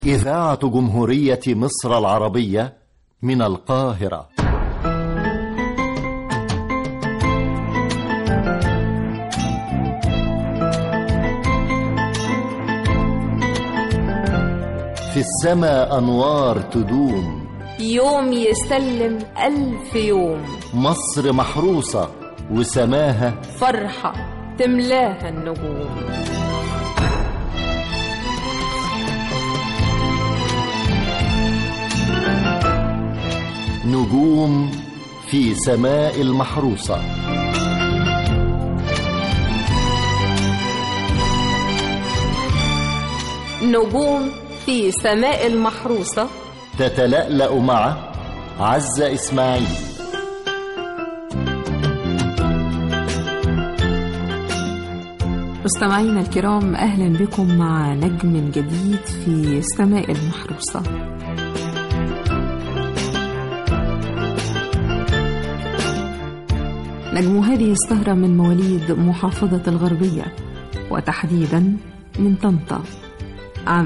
إذاعة جمهورية مصر العربية من القاهرة في السماء أنوار تدوم يوم يسلم ألف يوم مصر محروسة وسماها فرحة تملاها النجوم نجوم في سماء المحروسة نجوم في سماء المحروسة تتلألأ مع عزة إسماعيل مستمعينا الكرام أهلا بكم مع نجم جديد في السماء المحروسة نجم هذه السهرة من مواليد محافظة الغربية وتحديدا من طنطا عام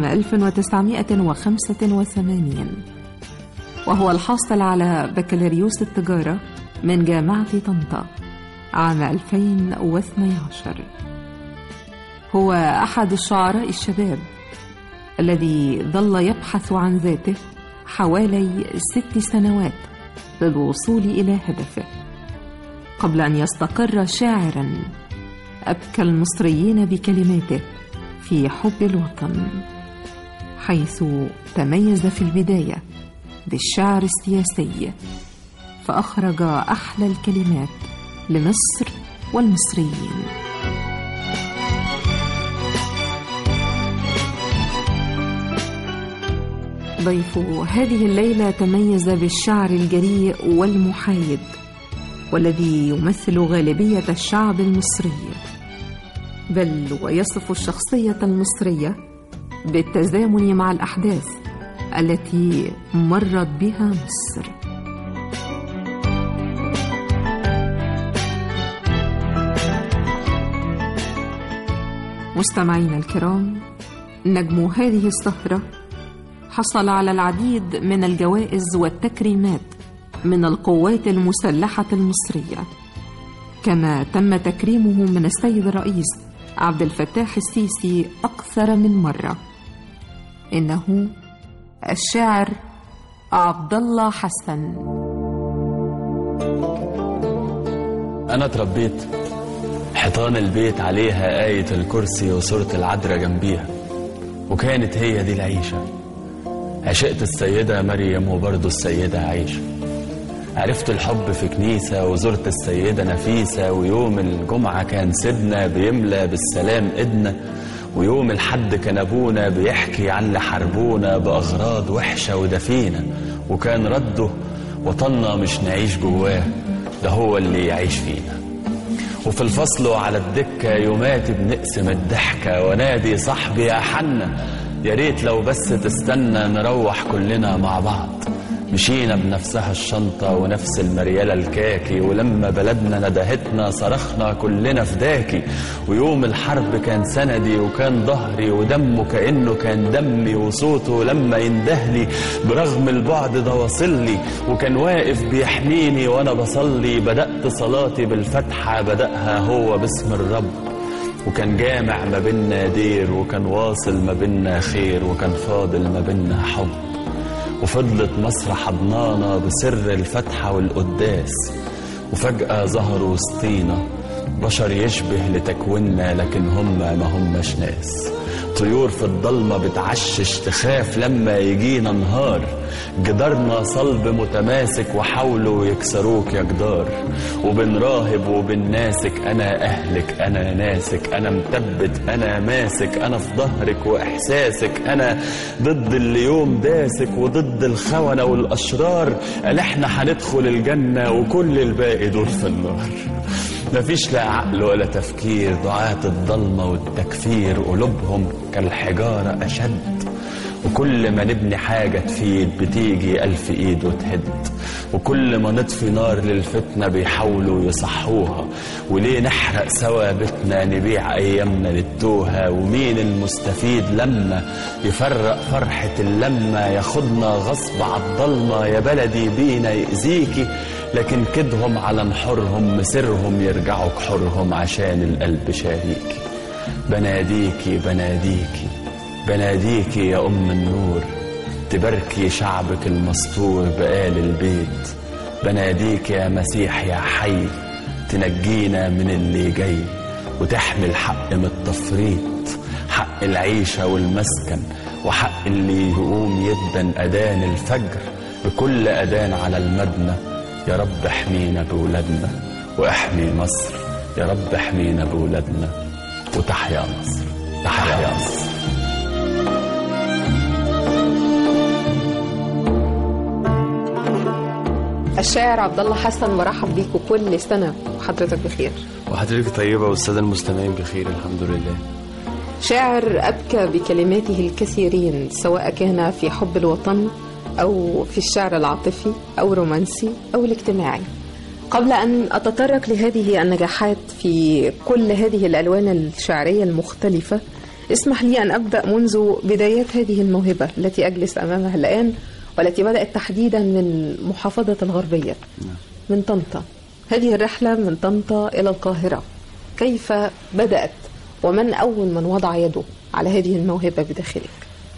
1985 وهو الحاصل على بكالوريوس التجارة من جامعة طنطا عام 2012 هو أحد الشعراء الشباب الذي ظل يبحث عن ذاته حوالي ست سنوات للوصول إلى هدفه قبل أن يستقر شاعرا أبكى المصريين بكلماته في حب الوطن حيث تميز في البداية بالشعر السياسي فأخرج أحلى الكلمات لمصر والمصريين ضيف هذه الليلة تميز بالشعر الجريء والمحايد والذي يمثل غالبية الشعب المصري بل ويصف الشخصية المصرية بالتزامن مع الأحداث التي مرت بها مصر مستمعينا الكرام نجم هذه السهرة حصل على العديد من الجوائز والتكريمات من القوات المسلحة المصرية كما تم تكريمه من السيد الرئيس عبد الفتاح السيسي أكثر من مرة إنه الشاعر عبد الله حسن أنا اتربيت حيطان البيت عليها آية الكرسي وصورة العذراء جنبيها وكانت هي دي العيشة عشقت السيدة مريم وبرضه السيدة عيشة عرفت الحب في كنيسة وزرت السيدة نفيسة ويوم الجمعة كان سيدنا بيملى بالسلام إيدنا ويوم الحد كان أبونا بيحكي عن اللي حاربونا بأغراض وحشة ودفينة وكان رده وطننا مش نعيش جواه ده هو اللي يعيش فينا وفي الفصل وعلى الدكة يوماتي بنقسم الضحكة ونادي صاحبي يا حنا يا ريت لو بس تستنى نروح كلنا مع بعض مشينا بنفسها الشنطة ونفس المريالة الكاكي ولما بلدنا ندهتنا صرخنا كلنا فداكي ويوم الحرب كان سندي وكان ظهري ودمه كأنه كان دمي وصوته لما يندهلي برغم البعد ده وصلي وكان واقف بيحميني وانا بصلي بدأت صلاتي بالفتحة بدأها هو باسم الرب وكان جامع ما بينا دير وكان واصل ما بينا خير وكان فاضل ما بينا حب وفضلت مصر حضنانا بسر الفتحة والقداس وفجأة ظهروا وسطينا بشر يشبه لتكويننا لكن هم ما هماش ناس طيور في الضلمة بتعشش تخاف لما يجينا نهار جدارنا صلب متماسك وحاولوا يكسروك يا جدار وبنراهب وبنناسك أنا أهلك أنا ناسك أنا مثبت أنا ماسك أنا في ظهرك وإحساسك أنا ضد اللي يوم داسك وضد الخونة والأشرار قال إحنا هندخل الجنة وكل الباقي دول في النار مفيش لا عقل ولا تفكير دعاة الضلمة والتكفير قلوبهم كالحجارة أشد وكل ما نبني حاجة تفيد بتيجي ألف إيد وتهد وكل ما نطفي نار للفتنة بيحاولوا يصحوها وليه نحرق سوا بيتنا نبيع أيامنا للتوهة ومين المستفيد لما يفرق فرحة اللمة ياخدنا غصب عالضلمة يا بلدي بينا يأذيكي لكن كدهم على نحورهم مسرهم يرجعوا كحورهم عشان القلب شاريكي بناديكي بناديكي بناديكي يا أم النور تباركي شعبك المستور بقال البيت بناديك يا مسيح يا حي تنجينا من اللي جاي وتحمي الحق من التفريط حق العيشة والمسكن وحق اللي يقوم يدن أذان الفجر بكل أذان على المبنى يا رب احمينا بولادنا واحمي مصر يا رب احمينا بولادنا وتحيا مصر تحيا مصر الشاعر عبد الله حسن برحب بيكم كل سنة وحضرتك بخير وحضرتك طيبة والسادة المستمعين بخير الحمد لله شاعر أبكى بكلماته الكثيرين سواء كان في حب الوطن أو في الشعر العاطفي أو رومانسي أو الاجتماعي قبل أن أتطرق لهذه النجاحات في كل هذه الألوان الشعرية المختلفة اسمح لي أن أبدأ منذ بدايات هذه الموهبة التي أجلس أمامها الآن والتي بدأت تحديدا من محافظة الغربية من طنطا هذه الرحلة من طنطا إلى القاهرة كيف بدأت ومن أول من وضع يده على هذه الموهبة بداخلك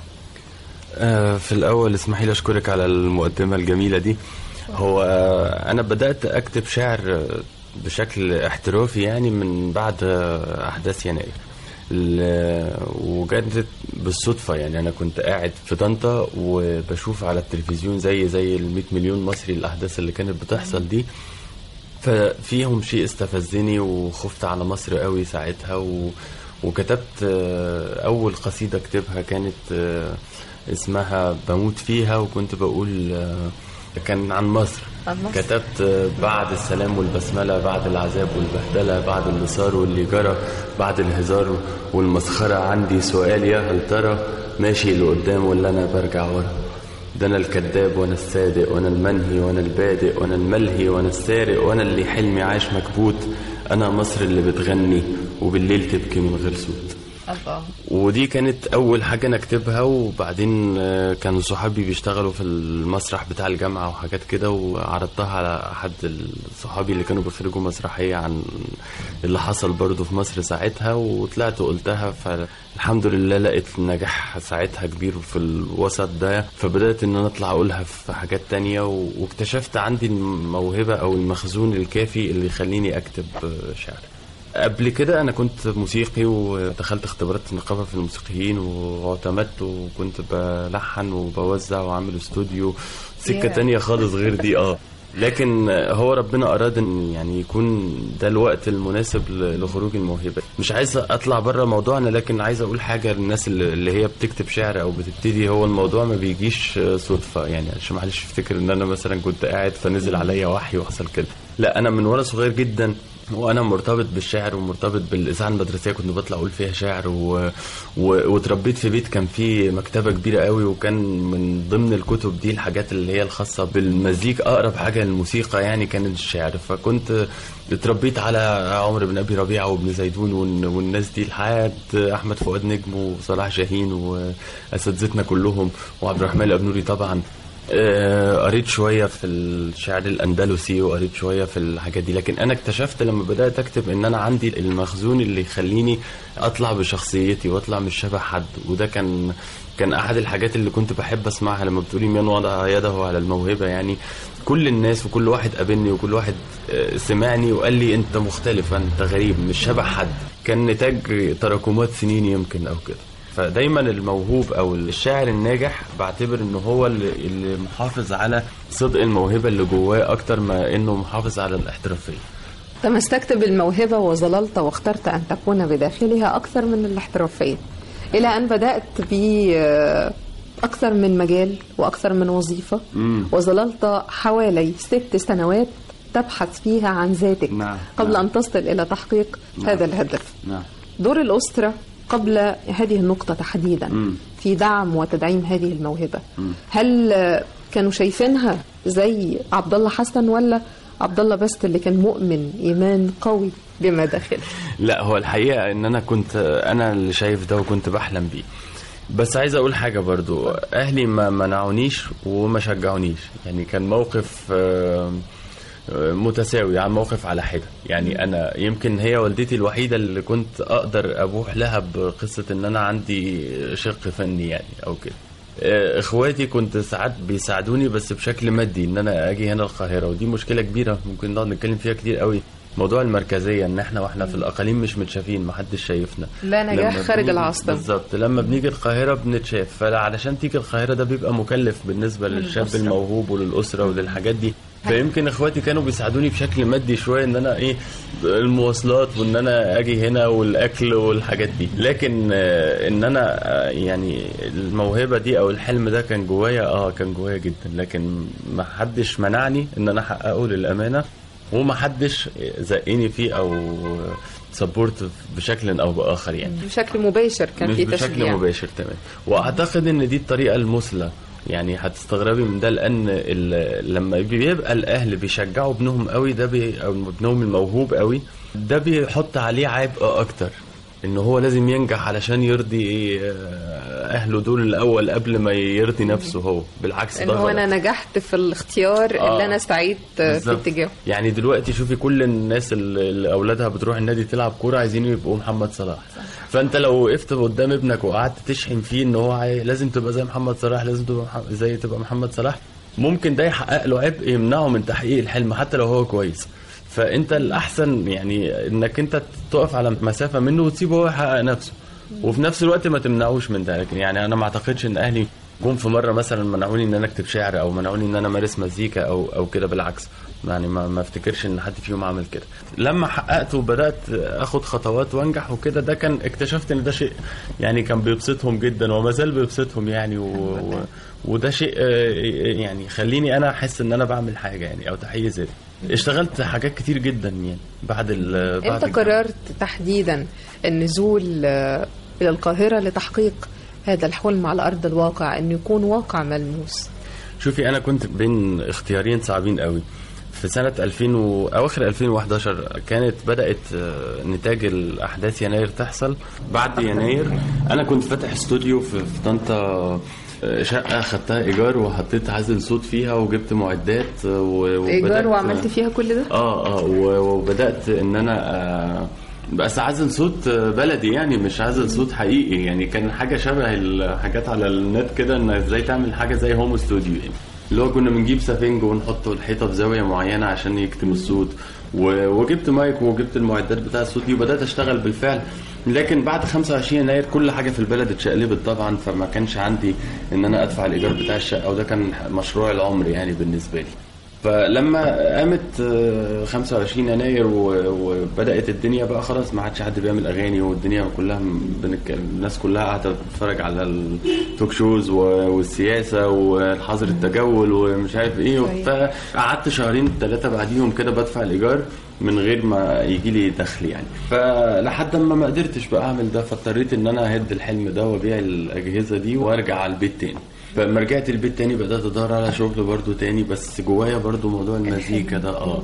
آه، في الأول اسمحي لي أشكرك على المقدمة الجميلة دي هو آه، أنا بدأت أكتب شعر آه، بشكل احترافي يعني من بعد آه، أحداث يناير ال- وكانت بالصدفة يعني أنا كنت قاعد في طنطا وبشوف على التلفزيون زي زي ال 100 مليون مصري الأحداث اللي كانت بتحصل دي ففيهم شيء استفزني وخفت على مصر قوي ساعتها و... وكتبت آه، أول قصيدة أكتبها كانت آه، اسمها بموت فيها وكنت بقول آه، كان عن مصر عن مصر. كتبت آه، بعد السلام والبسملة بعد العذاب والبهدلة بعد اللي صار واللي جرى بعد الهزار والمسخرة عندي سؤال يا هل ترى ماشي لقدام ولا أنا برجع ورا ده انا الكذاب وانا الصادق وانا المنهي وانا البادئ وانا الملهي وانا السارق وانا اللي حلمي عاش مكبوت انا مصر اللي بتغني وبالليل تبكي من غير صوت الله ودي كانت اول حاجه انا اكتبها وبعدين آه، كانوا صحابي بيشتغلوا في المسرح بتاع الجامعه وحاجات كده وعرضتها على احد صحابي اللي كانوا بيخرجوا مسرحيه عن اللي حصل برضه في مصر ساعتها وطلعت وقلتها فالحمد لله لقيت نجاح ساعتها كبير في الوسط ده فبدات ان انا اطلع اقولها في حاجات تانية و- واكتشفت عندي الموهبه او المخزون الكافي اللي يخليني اكتب آه، شعر قبل كده انا كنت موسيقي ودخلت اختبارات النقابه في الموسيقيين واعتمدت وكنت بلحن وبوزع وعامل استوديو سكه Yeah. تانية خالص غير دي اه لكن هو ربنا اراد ان يعني يكون ده الوقت المناسب ل- لخروج الموهبه مش عايز اطلع بره موضوعنا لكن عايز اقول حاجه للناس اللي اللي هي بتكتب شعر او بتبتدي هو الموضوع ما بيجيش صدفه يعني عشان معلش افتكر ان انا مثلا كنت قاعد فنزل عليا وحي وحصل كده لا انا من وانا صغير جدا وانا مرتبط بالشعر ومرتبط بالاذاعه المدرسيه كنت بطلع اقول فيها شعر و... و... واتربيت في بيت كان فيه مكتبه كبيره قوي وكان من ضمن الكتب دي الحاجات اللي هي الخاصه بالمزيك اقرب حاجه للموسيقى يعني كانت الشعر فكنت اتربيت على عمرو بن ابي ربيعه وابن زيدون والن- والناس دي لحد احمد فؤاد نجم وصلاح شاهين واساتذتنا كلهم وعبد الرحمن الابنوري طبعا آه، قريت شوية في الشعر الأندلسي وقريت شوية في الحاجات دي لكن أنا اكتشفت لما بدأت أكتب إن أنا عندي المخزون اللي يخليني أطلع بشخصيتي وأطلع مش شبه حد وده كان كان أحد الحاجات اللي كنت بحب أسمعها لما بتقولي من وضع يده على الموهبة يعني كل الناس وكل واحد قابلني وكل واحد آه، سمعني وقال لي أنت مختلف أنت غريب مش شبه حد كان نتاج تراكمات سنين يمكن أو كده فدايما الموهوب او الشاعر الناجح بعتبر ان هو اللي, اللي محافظ على صدق الموهبه اللي جواه اكتر ما انه محافظ على الاحترافيه تمسكت بالموهبة وظللت واخترت أن تكون بداخلها أكثر من الاحترافية إلى أن بدأت ب أكثر من مجال وأكثر من وظيفة وظللت حوالي ست سنوات تبحث فيها عن ذاتك نعم، قبل نعم. أن تصل إلى تحقيق هذا الهدف نعم دور الأسرة قبل هذه النقطة تحديدا مم. في دعم وتدعيم هذه الموهبة هل آه، كانوا شايفينها زي عبد الله حسن ولا عبد الله بست اللي كان مؤمن ايمان قوي بما داخله لا هو الحقيقه ان انا كنت انا اللي شايف ده وكنت بحلم بيه بس عايز اقول حاجه برضو اهلي ما منعونيش وما شجعونيش يعني كان موقف آه، آه، متساوي يعني موقف على حده يعني انا يمكن هي والدتي الوحيده اللي كنت اقدر ابوح لها بقصه ان انا عندي شق فني يعني او كده آه، اخواتي كنت ساعات بيساعدوني بس بشكل مادي ان انا اجي هنا القاهره ودي مشكله كبيره ممكن نقعد نتكلم فيها كتير قوي موضوع المركزيه ان احنا واحنا في الاقاليم مش متشافين محدش شايفنا لا نجاح لما خارج بنيجي- العاصمة. بالظبط لما بنيجي القاهره بنتشاف فعلشان تيجي القاهره ده بيبقى مكلف بالنسبه للشاب الموهوب وللاسره وللحاجات دي فيمكن اخواتي كانوا بيساعدوني بشكل مادي شويه ان انا ايه المواصلات وان انا اجي هنا والاكل والحاجات دي لكن آه، ان انا آه، يعني الموهبه دي او الحلم ده كان جوايا اه كان جوايا جدا لكن ما حدش منعني ان انا احققه للامانه وما حدش زقني فيه او سبورت بشكل او باخر يعني بشكل مباشر كان مش في بشكل تشجيع مباشر تمام واعتقد ان دي الطريقه المثلى يعني هتستغربي من ده لان ال- لما بيبقى الاهل بيشجعوا ابنهم قوي ده بي او ابنهم الموهوب قوي ده بيحط عليه عبء اكتر ان هو لازم ينجح علشان يرضي آه، اهله دول الاول قبل ما يرضي نفسه هو بالعكس ان ده هو غلط. انا نجحت في الاختيار آه. اللي انا سعيت في بالظبط. اتجاهه يعني دلوقتي شوفي كل الناس اللي اللي اولادها بتروح النادي تلعب كوره عايزين يبقوا محمد صلاح فانت لو وقفت قدام ابنك وقعدت تشحن فيه ان هو عاي... لازم تبقى زي محمد صلاح لازم تبقى مح... زي تبقى محمد صلاح ممكن ده يحقق له عبء يمنعه من تحقيق الحلم حتى لو هو كويس فانت الاحسن يعني انك انت تقف على مسافه منه وتسيبه هو يحقق نفسه وفي نفس الوقت ما تمنعوش من ده لكن يعني انا ما اعتقدش ان اهلي جم في مره مثلا منعوني ان انا اكتب شعر او منعوني ان انا امارس مزيكا او او كده بالعكس يعني ما, ما افتكرش ان حد فيهم عمل كده لما حققت وبدات اخد خطوات وانجح وكده ده كان اكتشفت ان ده شيء يعني كان بيبسطهم جدا وما زال بيبسطهم يعني و... و... وده شيء آه، يعني يخليني انا احس ان انا بعمل حاجه يعني او تحيه ذاتي اشتغلت حاجات كتير جدا يعني بعد ال بعد انت الجامعة. قررت تحديدا النزول آه، الى القاهره لتحقيق هذا الحلم على ارض الواقع انه يكون واقع ملموس شوفي انا كنت بين اختيارين صعبين قوي في سنة 2000 و... أواخر 2011 كانت بدأت آه، نتاج الأحداث يناير تحصل بعد يناير أنا كنت فاتح استوديو في, في طنطا آه، شقة خدتها إيجار وحطيت عزل صوت فيها وجبت معدات آه، و... وبدأت- ايجار وعملت فيها كل ده اه اه و- وبدات ان انا آه بس عزل صوت آه، بلدي يعني مش عزل صوت حقيقي يعني كان حاجه شبه الحاجات على النت كده ان ازاي تعمل حاجه زي هوم استوديو يعني اللي هو كنا بنجيب سفنج ونحطه الحيطه في زاويه معينه عشان يكتم الصوت و- وجبت مايك وجبت المعدات بتاع الصوت دي وبدات اشتغل بالفعل لكن بعد 25 يناير كل حاجه في البلد اتشقلبت طبعا فما كانش عندي ان انا ادفع الايجار بتاع الشقه وده كان مشروع العمر يعني بالنسبه لي فلما قامت آه، 25 يناير و- وبدات الدنيا بقى خلاص ما عادش حد بيعمل اغاني والدنيا كلها بنك... الناس كلها قاعده بتتفرج على التوك شوز و- والسياسه والحظر التجول ومش عارف ايه صحيح. فقعدت شهرين ثلاثه بعديهم كده بدفع الايجار من غير ما يجي لي دخل يعني فلحد ما ما قدرتش بقى اعمل ده فاضطريت ان انا اهد الحلم ده وابيع الاجهزه دي وارجع على البيت تاني فلما رجعت البيت تاني بدات ادور على شغل برضو تاني بس جوايا برضو موضوع المزيكا ده اه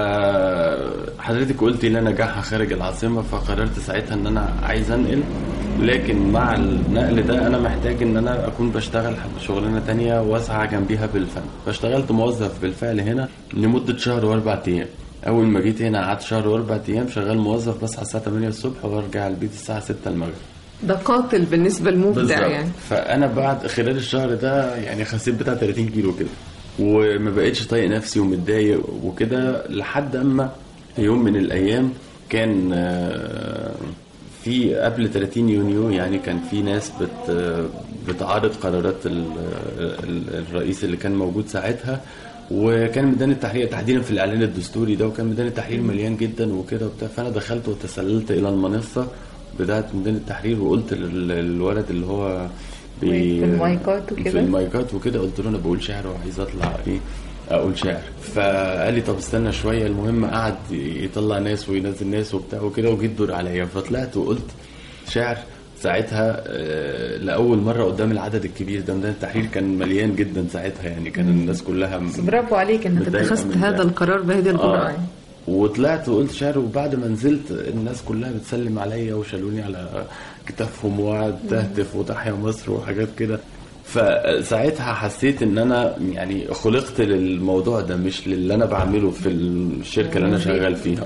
فحضرتك قلتي لا نجاحها خارج العاصمه فقررت ساعتها ان انا عايز انقل لكن مع النقل ده انا محتاج ان انا اكون بشتغل شغلانه تانية واسعى جنبيها بالفن فاشتغلت موظف بالفعل هنا لمده شهر واربع ايام اول ما جيت هنا قعدت شهر واربع ايام شغال موظف بصحى الساعه 8 الصبح وارجع البيت الساعه 6 المغرب ده قاتل بالنسبه للمبدع بالظبط. يعني فانا بعد خلال الشهر ده يعني خسيت بتاع 30 كيلو كده وما بقتش طايق نفسي ومتضايق وكده لحد اما في يوم من الايام كان آه، في قبل 30 يونيو يعني كان في ناس بت بتعارض قرارات ال- ال- الرئيس اللي كان موجود ساعتها وكان ميدان التحرير تحديدا في الاعلان الدستوري ده وكان ميدان التحرير مليان جدا وكده وبتاع فانا دخلت وتسللت الى المنصه بتاعت ميدان التحرير وقلت لل- للولد اللي هو بي- في المايكات وكده؟ في المايكات وكده قلت له انا بقول شعر وعايز اطلع ايه اقول شعر فقال لي طب استنى شويه المهم قعد يطلع ناس وينزل ناس وبتاع وكده وجيت دور عليا فطلعت وقلت شعر ساعتها آه، لاول مره قدام العدد الكبير ده ميدان التحرير كان مليان جدا ساعتها يعني كان الناس كلها م- برافو عليك انك متضايقة اتخذت من هذا ده. القرار بهذه الجرأة آه. وطلعت وقلت شعر وبعد ما نزلت الناس كلها بتسلم عليا وشالوني على كتافهم وقعد تهتف وتحيا مصر وحاجات كده فساعتها حسيت ان انا يعني خلقت للموضوع ده مش للي انا بعمله في الشركه اللي انا شغال فيها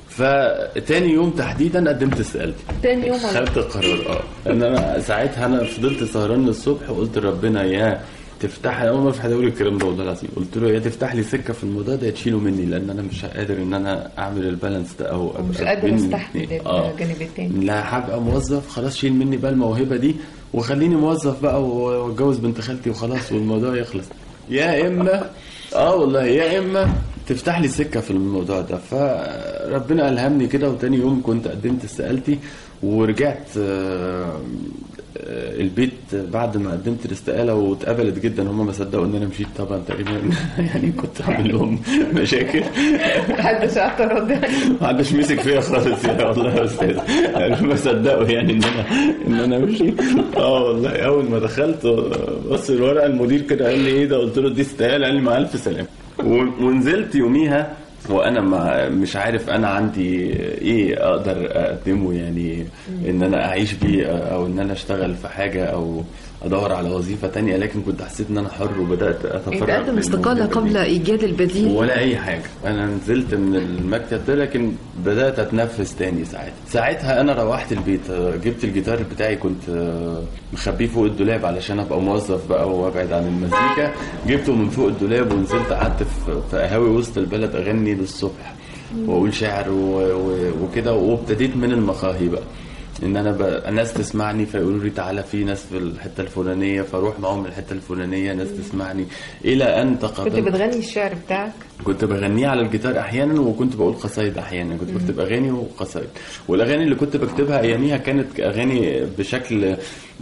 فتاني يوم تحديدا قدمت استقالتي تاني يوم خدت القرار اه ان انا ساعتها انا فضلت سهران للصبح وقلت لربنا يا تفتح اول مره في حد يقول الكلام ده والله العظيم قلت له يا تفتح لي سكه في الموضوع ده يا تشيله مني لان انا مش قادر ان انا اعمل البالانس ده او مش أبقى قادر بين استحمل الاتنين. اه الجانب التاني لا هبقى موظف خلاص شيل مني بقى الموهبه دي وخليني موظف بقى واتجوز بنت خالتي وخلاص والموضوع يخلص يا اما اه والله يا اما تفتح لي سكه في الموضوع ده فربنا الهمني كده وتاني يوم كنت قدمت استقالتي ورجعت آه، آه، البيت بعد ما قدمت الاستقاله واتقبلت جدا هم ما صدقوا ان انا مشيت طبعا تقريبا يعني كنت عامل لهم مشاكل محدش اعترض محدش مسك فيا خالص يا والله يا استاذ قالوا ما صدقوا يعني ان انا ان انا مشيت اه والله اول ما دخلت بص الورقه المدير كده قال لي ايه ده قلت له دي استقاله قال لي مع الف سلامه و- ونزلت يوميها وانا ما مش عارف انا عندي ايه اقدر اقدمه يعني ان انا اعيش بيه او ان انا اشتغل في حاجه او ادور على وظيفه تانية لكن كنت حسيت ان انا حر وبدات اتفرغ انت قدم في استقالة الموهبة دي. قبل ايجاد البديل ولا اي حاجه انا نزلت من المكتب ده لكن بدات اتنفس تاني ساعتها ساعتها انا روحت البيت آه، جبت الجيتار بتاعي كنت آه، مخبيه فوق الدولاب علشان ابقى موظف بقى وابعد عن المزيكا جبته من فوق الدولاب ونزلت قعدت في في قهاوي وسط البلد اغني للصبح واقول شعر و- و- وكده وابتديت من المقاهي بقى ان انا بقى الناس تسمعني فيقولوا لي تعالى في ناس في الحته الفلانيه فاروح معاهم الحته الفلانيه ناس تسمعني الى ان كنت تقابلت بتغني الشعر بتاعك كنت بغنيه على الجيتار احيانا وكنت بقول قصايد احيانا كنت بكتب اغاني وقصايد والاغاني اللي كنت بكتبها اياميها كانت اغاني بشكل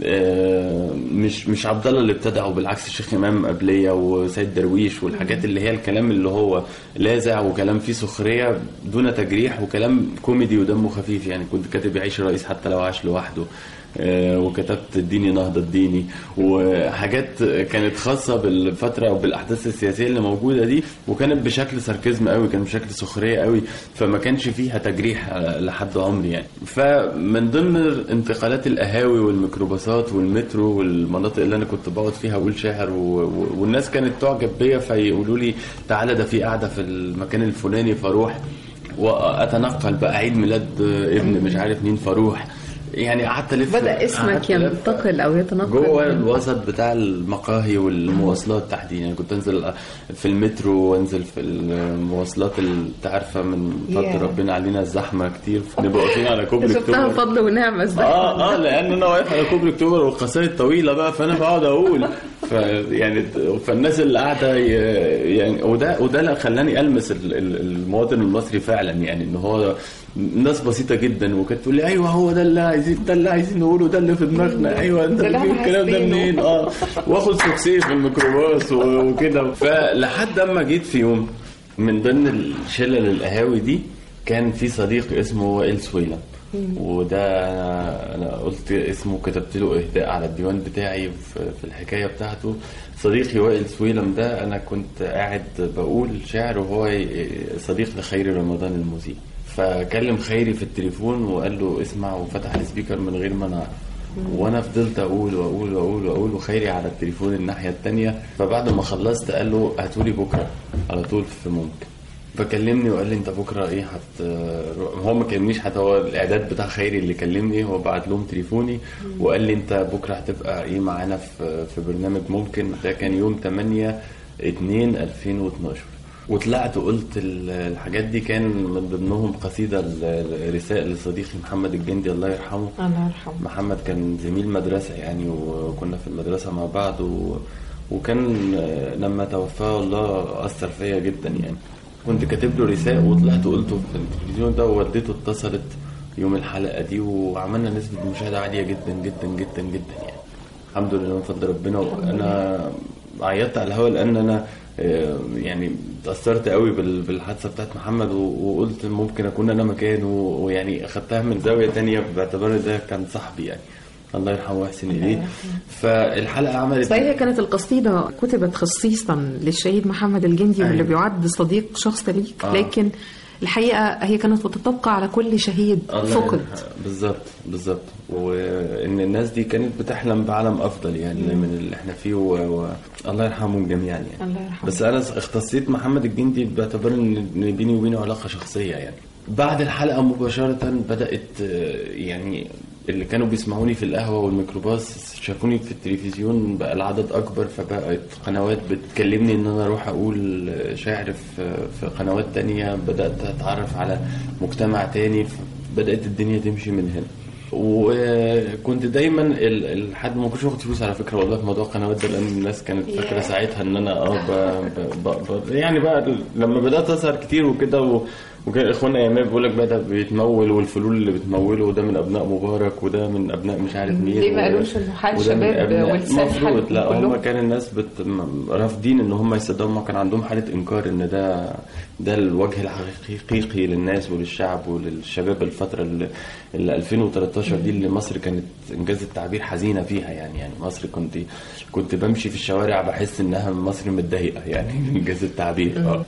آه، مش مش عبد الله اللي ابتدعه بالعكس الشيخ امام قبليه وسيد درويش والحاجات اللي هي الكلام اللي هو لاذع وكلام فيه سخريه دون تجريح وكلام كوميدي ودمه خفيف يعني كنت كاتب يعيش الرئيس حتى لو عاش لوحده آه، وكتبت اديني نهضة اديني وحاجات كانت خاصة بالفترة وبالأحداث السياسية اللي موجودة دي وكانت بشكل ساركزم قوي كان بشكل سخرية قوي فما كانش فيها تجريح آه، لحد عمري يعني فمن ضمن انتقالات القهاوي والميكروباصات والمترو والمناطق اللي أنا كنت بقعد فيها أقول شعر و... و... والناس كانت تعجب بيا فيقولوا لي تعالى ده في قاعدة في المكان الفلاني فاروح واتنقل بقى عيد ميلاد ابن مش عارف مين فاروح يعني قعدت الف بدأ اسمك قعدت ألف ينتقل او يتنقل جوه الوسط بتاع المقاهي والمواصلات تحديدا يعني كنت انزل في المترو وانزل في المواصلات اللي انت عارفه من فضل Yeah. ربنا علينا الزحمه كتير نبقى واقفين على كوبري شفتها اكتوبر فضل ونعمة ازاي اه اه لان انا واقف على كوبري اكتوبر والقصايد طويله بقى فانا بقعد اقول ف يعني فالناس اللي قاعده ي- يعني وده وده اللي خلاني المس ال- ال- المواطن المصري فعلا يعني ان هو ناس بسيطه جدا وكانت تقول لي ايوه هو ده اللي عايزين ده اللي عايزين نقوله ده اللي في دماغنا ايوه انت ده اللي بتجيب احنا الكلام ده حاسينه. منين اه واخد سوكسيه في الميكروباص و- وكده فلحد اما جيت في يوم من ضمن الشله القهاوي دي كان في صديق اسمه وائل سويلم وده أنا- انا قلت اسمه كتبت له اهداء على الديوان بتاعي في في الحكايه بتاعته صديقي وائل سويلم ده انا كنت قاعد بقول شعر وهو ي- صديق لخيري رمضان المذيع فكلم خيري في التليفون وقال له اسمع وفتح السبيكر من غير ما انا اعرف وانا فضلت اقول واقول واقول واقول وخيري على التليفون الناحيه التانية فبعد ما خلصت قال له هاتولي بكره على طول في ممكن فكلمني وقال لي انت بكره ايه هت هو ما كلمنيش حتى هو الاعداد بتاع خيري اللي كلمني هو بعت لهم تليفوني وقال لي انت بكره هتبقى ايه معانا في في برنامج ممكن ده كان يوم 8 2 2012 وطلعت وقلت ال- الحاجات دي كان من ضمنهم قصيده ل- رسائل لصديقي محمد الجندي الله يرحمه الله يرحمه محمد كان زميل مدرسة يعني وكنا في المدرسة مع بعض و... وكان آه، لما توفاه الله أثر فيا جدا يعني كنت كاتب له رسالة وطلعت وقلته في التلفزيون ده ووالدته اتصلت يوم الحلقة دي وعملنا نسبة مشاهدة عالية جدا جدا جدا جدا يعني الحمد لله من فضل ربنا وانا عيطت على الهوا لان انا آه، يعني اتأثرت قوي بال- بالحادثة بتاعت محمد و- وقلت ممكن أكون أنا مكانه ويعني أخدتها من زاوية تانية باعتبار ده كان صاحبي يعني الله يرحمه ويحسن اليه فالحلقه عملت فهي كانت القصيدة كتبت خصيصا للشهيد محمد الجندي واللي أيوة. بيعد صديق شخص ليك آه. لكن الحقيقة هي كانت بتطبق على كل شهيد الله فقد يرحمه. بالظبط بالظبط وان الناس دي كانت بتحلم بعالم افضل يعني من اللي احنا فيه و... و... الله يرحمهم جميعا يعني الله يرحمه. بس انا اختصيت محمد الجندي باعتبار ان إن بيني وبينه علاقه شخصيه يعني بعد الحلقه مباشره بدات آه، يعني اللي كانوا بيسمعوني في القهوه والميكروباص شافوني في التلفزيون بقى العدد اكبر فبقت قنوات بتكلمني ان انا اروح اقول شعر في في قنوات تانية بدات اتعرف على مجتمع تاني بدات الدنيا تمشي من هنا وكنت دايما ال- ال- لحد ما كنتش واخد فلوس على فكره والله في موضوع القنوات ده لان الناس كانت فاكره ساعتها ان انا اه ب- ب- ب- ب- يعني بقى لما بدات اظهر كتير وكده و- وكان اخواننا ايام بيقول لك بقى ده بيتمول والفلول اللي بتموله وده من ابناء مبارك وده من ابناء مش عارف مين ليه ما و- قالوش إنه حال وده من شباب أبناء- ولسان حال مفروض لا هم كلهم؟ كان الناس بت... م- رافضين ان هم يصدقوا هم كان عندهم حاله انكار ان ده ده الوجه الحقيقي للناس وللشعب وللشباب الفتره اللي, اللي 2013 دي اللي مصر كانت انجاز التعبير حزينه فيها يعني يعني مصر كنت كنت بمشي في الشوارع بحس انها مصر متضايقه يعني انجاز التعبير اه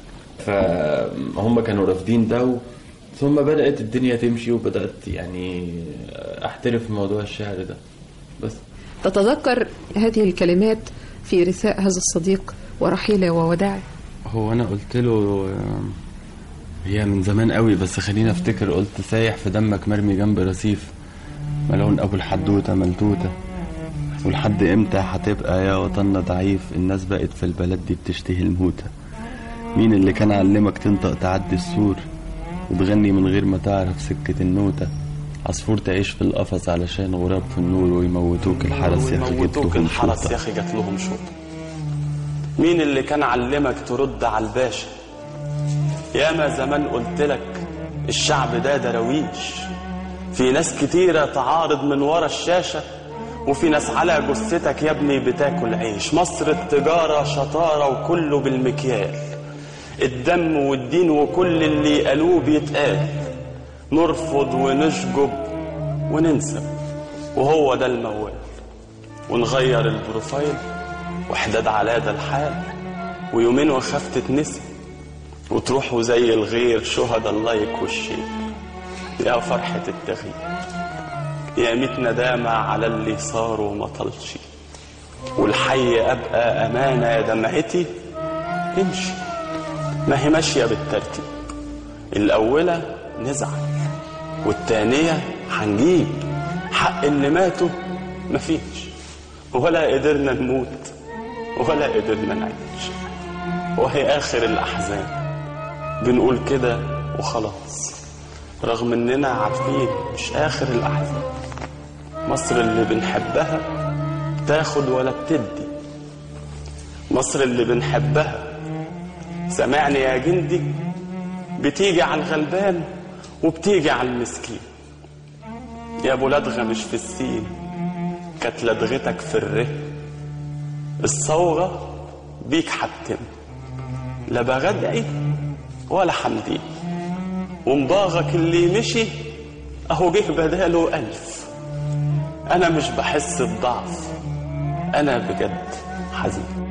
فهم كانوا رافضين ده و... ثم بدات الدنيا تمشي وبدات يعني احترف في موضوع الشعر ده بس تتذكر هذه الكلمات في رثاء هذا الصديق ورحيله ووداعه هو انا قلت له آم، هي من زمان قوي بس خليني افتكر قلت سايح في دمك مرمي جنب رصيف ملون ابو الحدوته ملتوته ولحد امتى هتبقى يا وطننا ضعيف الناس بقت في البلد دي بتشتهي الموتة مين اللي كان علمك تنطق تعدي السور وتغني من غير ما تعرف سكة النوتة عصفور تعيش في القفص علشان غراب في النور ويموتوك الحرس يا اخي جبت موتوك لهم الحرس شوطة. يا اخي جات لهم شوطه مين اللي كان علمك ترد على الباشا ياما زمان قلت لك الشعب ده دراويش في ناس كتيرة تعارض من ورا الشاشة وفي ناس على جثتك يا ابني بتاكل عيش مصر التجارة شطارة وكله بالمكيال الدم والدين وكل اللي قالوه بيتقال نرفض ونشجب وننسب وهو ده الموال ونغير البروفايل وحداد على ده الحال ويومين وخاف تتنسي وتروحوا زي الغير شهداء اللايك والشير يا فرحة التغيير يا ميت ندامة على اللي صار وما طلش والحي أبقى أمانة يا دمعتي امشي ما هي ماشية بالترتيب الأولى نزعل والتانية هنجيب حق اللي ماتوا مفيش ولا قدرنا نموت ولا قدرنا نعيش وهي آخر الأحزان بنقول كده وخلاص رغم إننا عارفين مش آخر الأحزان مصر اللي بنحبها تاخد ولا بتدي مصر اللي بنحبها سامعني يا جندي بتيجي على الغلبان وبتيجي على المسكين يا ابو لدغه مش في السين كانت لدغتك في الره الصوغه بيك حتم لا بغدعي ولا حمدي ومباغك اللي مشي اهو جه بداله الف انا مش بحس بضعف انا بجد حزين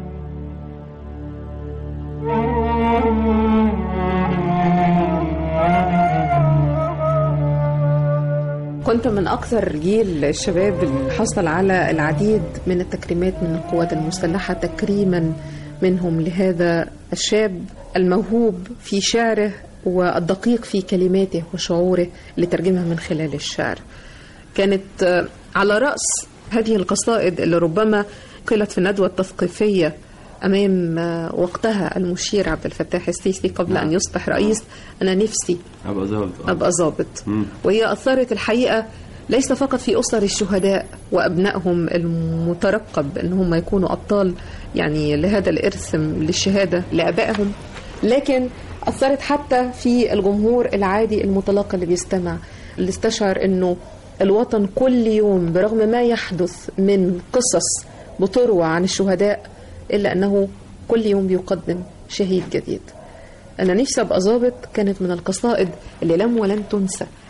كنت من أكثر جيل الشباب اللي حصل على العديد من التكريمات من القوات المسلحة تكريما منهم لهذا الشاب الموهوب في شعره والدقيق في كلماته وشعوره اللي ترجمها من خلال الشعر كانت آه، على رأس هذه القصائد اللي ربما قيلت في الندوة التثقيفية أمام آه، وقتها المشير عبد الفتاح السيسي قبل أن يصبح رئيس أنا نفسي ابقى ظابط أبقى ضابط وهي أثرت الحقيقة ليس فقط في أسر الشهداء وأبنائهم المترقب أن هم يكونوا أبطال يعني لهذا الإرث للشهادة لآبائهم لكن أثرت حتى في الجمهور العادي المتلقي اللي بيستمع اللي استشعر أنه الوطن كل يوم برغم ما يحدث من قصص بتروى عن الشهداء إلا أنه كل يوم بيقدم شهيد جديد أنا نفسي أبقى ظابط كانت من القصائد اللي لم ولن تنسى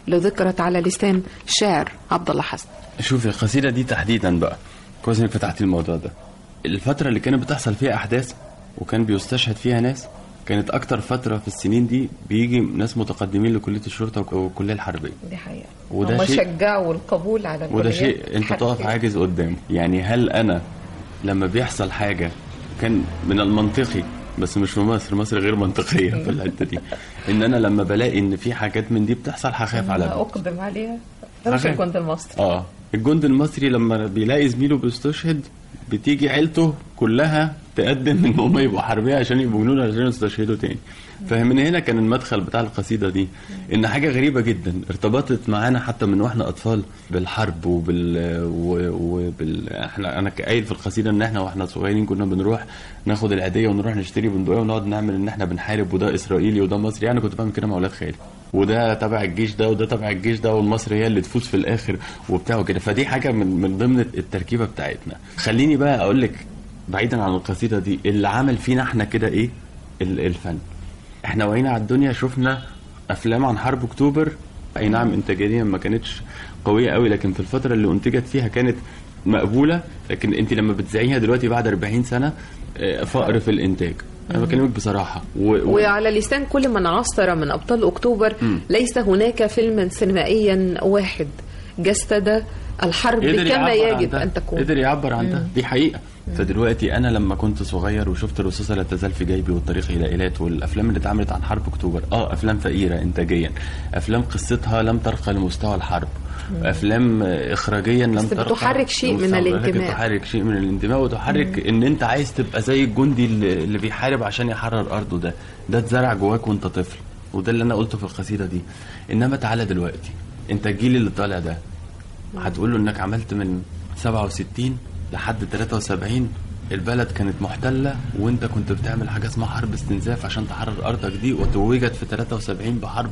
اللي ذكرت على لسان الشاعر عبد الله حسن شوفي القصيدة دي تحديدا بقى كويس انك فتحتي الموضوع ده الفترة اللي كانت بتحصل فيها أحداث وكان بيستشهد فيها ناس كانت أكتر فترة في السنين دي بيجي ناس متقدمين لكلية الشرطة والكلية الحربية دي حقيقة وده هم شيء- شجعوا القبول على وده الكليات شيء انت حتى تقف كده. عاجز قدامه يعني هل انا لما بيحصل حاجه كان من المنطقي بس مش في مصر مصر غير منطقيه في الحته دي ان انا لما بلاقي ان في حاجات من دي بتحصل هخاف على أنا بنتي. أقدم عليها ده مش حاجة. الجند المصري اه الجندي المصري لما بيلاقي زميله بيستشهد بتيجي عيلته كلها تقدم ان هم يبقوا حربيه عشان يبقوا جنود عشان يستشهدوا تاني فمن هنا كان المدخل بتاع القصيده دي ان حاجه غريبه جدا ارتبطت معانا حتى من واحنا اطفال بالحرب وبال و- وبال احنا انا قايل في القصيده ان احنا واحنا صغيرين كنا بنروح ناخد العيديه ونروح نشتري بندقيه ونقعد نعمل ان احنا بنحارب وده اسرائيلي وده مصري انا كنت بعمل كده مع اولاد خالي وده تبع الجيش ده وده تبع الجيش ده والمصري هي اللي تفوز في الاخر وبتاع وكده فدي حاجه من من ضمن التركيبه بتاعتنا خليني بقى اقول لك بعيدا عن القصيده دي اللي عمل فينا احنا كده ايه ال- الفن احنا وعينا على الدنيا شفنا افلام عن حرب اكتوبر اي نعم انتاجيا ما كانتش قويه قوي لكن في الفتره اللي انتجت فيها كانت مقبوله لكن انت لما بتذيعيها دلوقتي بعد 40 سنه آه، فقر في الانتاج انا بكلمك بصراحه و... و... وعلى لسان كل من عصر من أبطال أكتوبر ليس هناك فيلما سينمائيا واحد جسد الحرب قدر كما يعبر عن يجب ده. أن تكون قدر يعبر عن ده دي حقيقه فدلوقتي انا لما كنت صغير وشفت الرصاصه لا تزال في جيبي والطريق الى ايلات والافلام اللي اتعملت عن حرب اكتوبر اه افلام فقيره انتاجيا افلام قصتها لم ترقى لمستوى الحرب افلام آه، اخراجيا لم بس ترقى بتحرك شيء من لمستوى- لكن الانتماء. تحرك شيء من الانتماء وتحرك ان انت عايز تبقى زي الجندي اللي اللي بيحارب عشان يحرر ارضه ده ده اتزرع جواك وانت طفل وده اللي انا قلته في القصيده دي انما تعالى دلوقتي انت الجيل اللي طالع ده هتقول له انك عملت من 67 لحد 73 البلد كانت محتلة وانت كنت بتعمل حاجة اسمها حرب استنزاف عشان تحرر ارضك دي وتوجت في 73 بحرب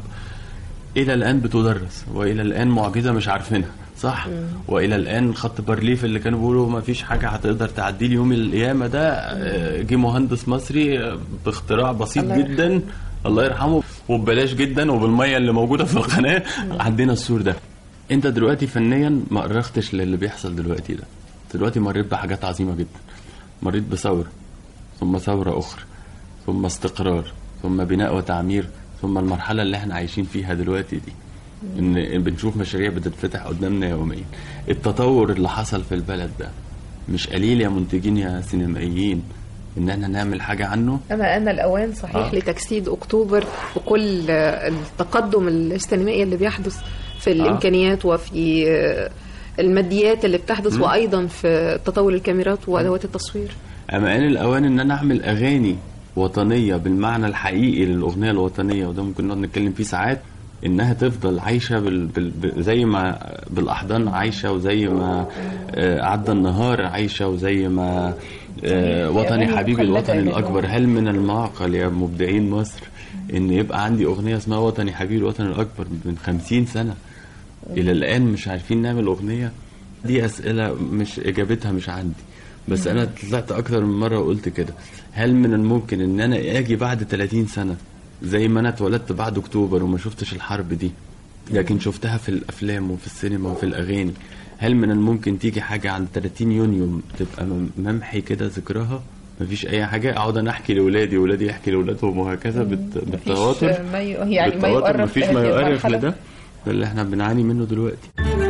الى الان بتدرس والى الان معجزة مش عارفينها صح والى الان خط بارليف اللي كانوا بيقولوا ما فيش حاجة هتقدر تعدي لي يوم القيامة ده آه، جه مهندس مصري آه، باختراع بسيط الله يرحمه. جدا الله يرحمه وببلاش جدا وبالمية اللي موجودة في القناة عدينا السور ده انت دلوقتي فنيا ما قرختش للي بيحصل دلوقتي ده دلوقتي مريت بحاجات عظيمه جدا مريت بثوره ثم ثوره اخرى ثم استقرار ثم بناء وتعمير ثم المرحله اللي احنا عايشين فيها دلوقتي دي ان بنشوف مشاريع بتتفتح قدامنا يوميا التطور اللي حصل في البلد ده مش قليل يا منتجين يا سينمائيين ان احنا نعمل حاجه عنه أما أن الأوان صحيح آه. آه. لتجسيد أكتوبر وكل آه، التقدم السينمائي اللي بيحدث في الإمكانيات وفي آه، الماديات اللي بتحدث وأيضا في تطور الكاميرات وأدوات التصوير اما ان الاوان ان انا اعمل اغاني وطنيه بالمعنى الحقيقي للاغنيه الوطنيه وده ممكن نقعد نتكلم فيه ساعات انها تفضل عايشه بال... بال... ب- زي ما بالاحضان عايشه وزي ما آه، عدى النهار عايشه وزي ما آه، وطني أغاني حبيبي مخلدة الوطن جداً. الاكبر هل من المعقل يا مبدعين مصر ان يبقى عندي اغنيه اسمها وطني حبيبي الوطن الاكبر من خمسين سنه الى الان مش عارفين نعمل اغنيه دي اسئله مش اجابتها مش عندي بس انا طلعت اكتر من مره وقلت كده هل من الممكن ان انا اجي بعد 30 سنه زي ما انا اتولدت بعد اكتوبر وما شفتش الحرب دي لكن شفتها في الافلام وفي السينما وفي الاغاني هل من الممكن تيجي حاجه عند 30 يونيو تبقى مم- ممحي كده ذكرها مفيش اي حاجه اقعد انا احكي لاولادي واولادي يحكي لاولادهم وهكذا بت- بالتواتر ما ي... يعني ما بالتواتر يقرب مفيش ما لهذه يؤرخ المرحلة. لده ده اللي احنا بنعاني منه دلوقتي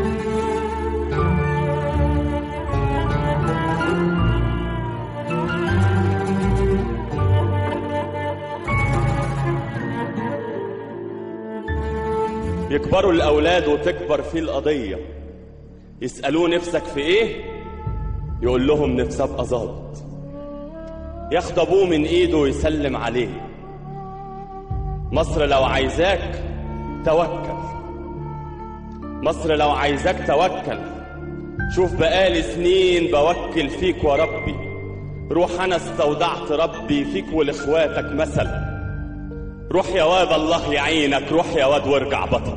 يكبروا الأولاد وتكبر فيه القضية يسألوه نفسك في إيه؟ يقول لهم نفسي أبقى ظابط ياخد أبوه من إيده ويسلم عليه مصر لو عايزاك توكل مصر لو عايزاك توكل شوف بقالي سنين بوكل فيك وربي روح أنا استودعت ربي فيك ولإخواتك مثل روح يا واد الله يعينك روح يا واد وارجع بطل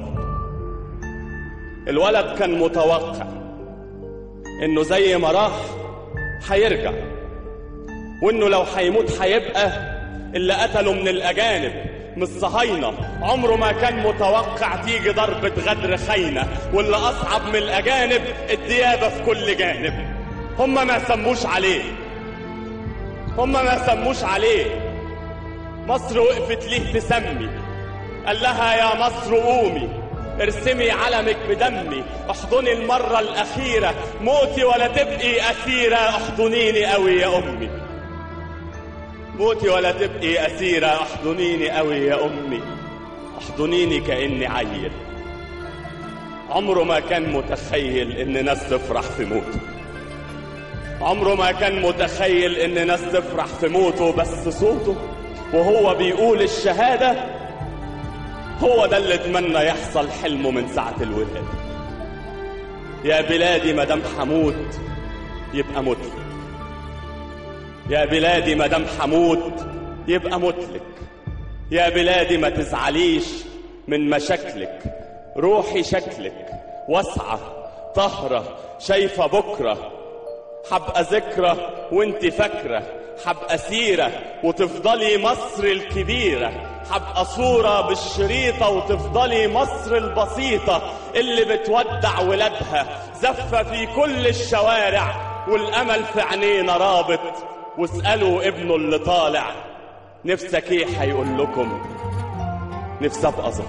الولد كان متوقع انه زي ما راح هيرجع وانه لو هيموت هيبقى اللي قتله من الاجانب من الصهاينة عمره ما كان متوقع تيجي ضربة غدر خاينة واللي أصعب من الأجانب الديابة في كل جانب هم ما سموش عليه هم ما سموش عليه مصر وقفت ليه تسمي قال لها يا مصر قومي ارسمي علمك بدمي احضني المرة الأخيرة موتي ولا تبقي أسيرة احضنيني قوي يا أمي موتي ولا تبقي أسيرة احضنيني قوي يا أمي احضنيني كأني عيل عمره ما كان متخيل إن ناس تفرح في موته عمره ما كان متخيل إن ناس تفرح في موته بس صوته وهو بيقول الشهادة هو ده اللي اتمنى يحصل حلمه من ساعة الولادة يا بلادي مدام حموت يبقى متلك يا بلادي مدام حموت يبقى متلك يا بلادي ما تزعليش من مشاكلك روحي شكلك واسعة طهرة شايفة بكرة حبقى ذكرى وانت فاكرة حبقى سيرة وتفضلي مصر الكبيرة حبقى صورة بالشريطة وتفضلي مصر البسيطة اللي بتودع ولادها زفة في كل الشوارع والأمل في عينينا رابط واسألوا ابنه اللي طالع نفسك ايه هيقول لكم نفسي ابقى ظابط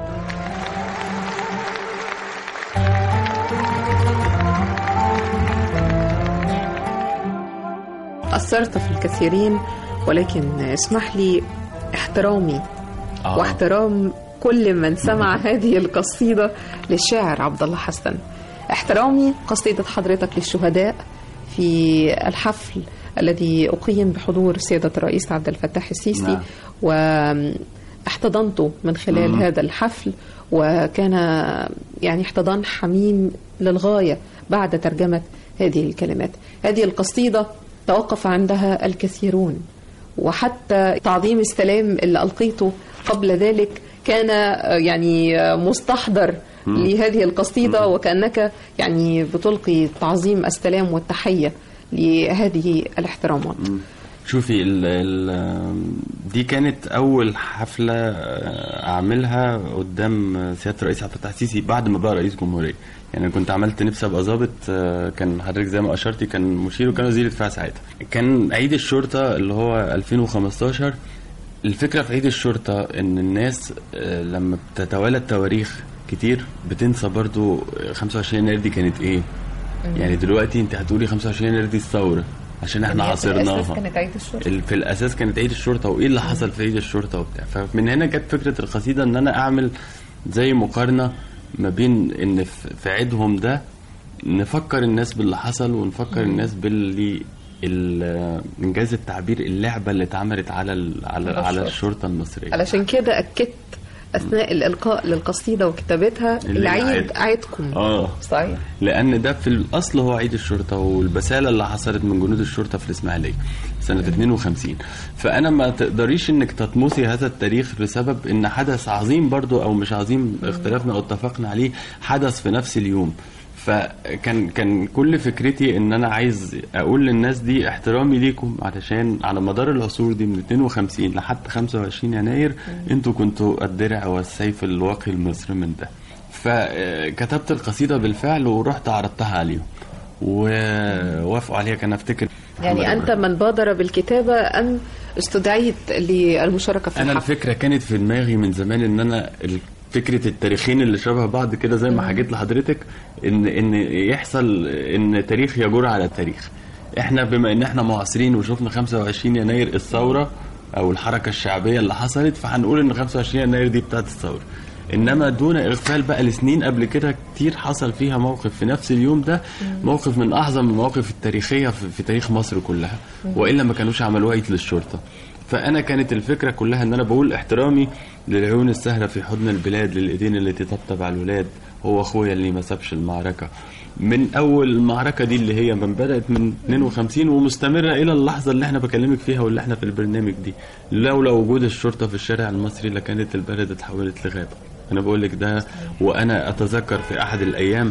أثرت في الكثيرين ولكن اسمح لي احترامي آه. واحترام كل من سمع هذه القصيدة للشاعر عبد الله حسن احترامي قصيدة حضرتك للشهداء في الحفل الذي أقيم بحضور سيادة الرئيس عبد الفتاح السيسي نعم. واحتضنته من خلال هذا الحفل وكان يعني احتضان حميم للغاية بعد ترجمة هذه الكلمات هذه القصيدة توقف عندها الكثيرون وحتى تعظيم السلام اللي ألقيته قبل ذلك كان آه، يعني آه، مستحضر لهذه القصيدة وكأنك يعني بتلقي تعظيم السلام والتحية لهذه الاحترامات شوفي ال ال دي كانت اول حفله آه، اعملها قدام سياده الرئيس عبد الفتاح السيسي بعد ما بقى رئيس جمهوريه يعني أنا كنت عملت نفسي ابقى ظابط آه، كان حضرتك زي ما اشرتي كان مشير وكان وزير الدفاع ساعتها كان عيد الشرطه اللي هو 2015 الفكره في عيد الشرطه ان الناس آه، لما بتتوالى التواريخ كتير بتنسى برضو 25 يناير دي كانت ايه يعني دلوقتي انت هتقولي 25 يناير دي الثوره عشان احنا عاصرناها كانت عيد الشرطة ال- في الاساس كانت عيد الشرطه وايه اللي حصل في عيد الشرطه وبتاع فمن هنا جت فكره القصيده ان انا اعمل زي مقارنه ما بين ان في في عيدهم ده نفكر الناس باللي حصل ونفكر الناس باللي ال- انجاز التعبير اللعبه اللي اتعملت على ال- على على على الشرطة. الشرطه المصريه علشان كده أكدت أثناء الإلقاء للقصيدة وكتابتها اللي العيد عيد. عيدكم اه صحيح لان ده في الاصل هو عيد الشرطه والبساله اللي حصلت من جنود الشرطه في الاسماعيليه سنه 52 فانا ما تقدريش انك تطمسي هذا التاريخ لسبب ان حدث عظيم برضو او مش عظيم اختلفنا او اتفقنا عليه حدث في نفس اليوم فكان كان كل فكرتي ان انا عايز اقول للناس دي احترامي ليكم علشان على مدار العصور دي من 52 لحد 25 يناير انتوا كنتوا الدرع والسيف الواقي لمصر من ده فكتبت القصيده بالفعل ورحت عرضتها عليهم ووافقوا عليها كان افتكر يعني محمد أنت إبراهيم. من بادر بالكتابة أم استدعيت للمشاركة في انا الحفل الفكره كانت في دماغي من زمان ان انا ال- فكره التاريخين اللي شبه بعض كده زي ما حكيت لحضرتك ان ان يحصل ان تاريخ يجر على التاريخ احنا بما ان احنا معاصرين وشفنا 25 يناير الثوره او الحركه الشعبيه اللي حصلت فهنقول ان 25 يناير دي بتاعت الثوره انما دون اغفال بقى لسنين قبل كده كتير حصل فيها موقف في نفس اليوم ده موقف من اعظم المواقف التاريخيه في, في تاريخ مصر كلها والا ما كانوش عملوها عيد للشرطه فانا كانت الفكره كلها ان انا بقول احترامي للعيون السهره في حضن البلاد للايدين اللي تطبطب على الولاد هو اخويا اللي ما سابش المعركه من اول المعركه دي اللي هي من بدات من 52 ومستمره الى اللحظه اللي احنا بكلمك فيها واللي احنا في البرنامج دي لولا وجود الشرطه في الشارع المصري لكانت البلد اتحولت لغابه انا بقول لك ده وانا اتذكر في احد الايام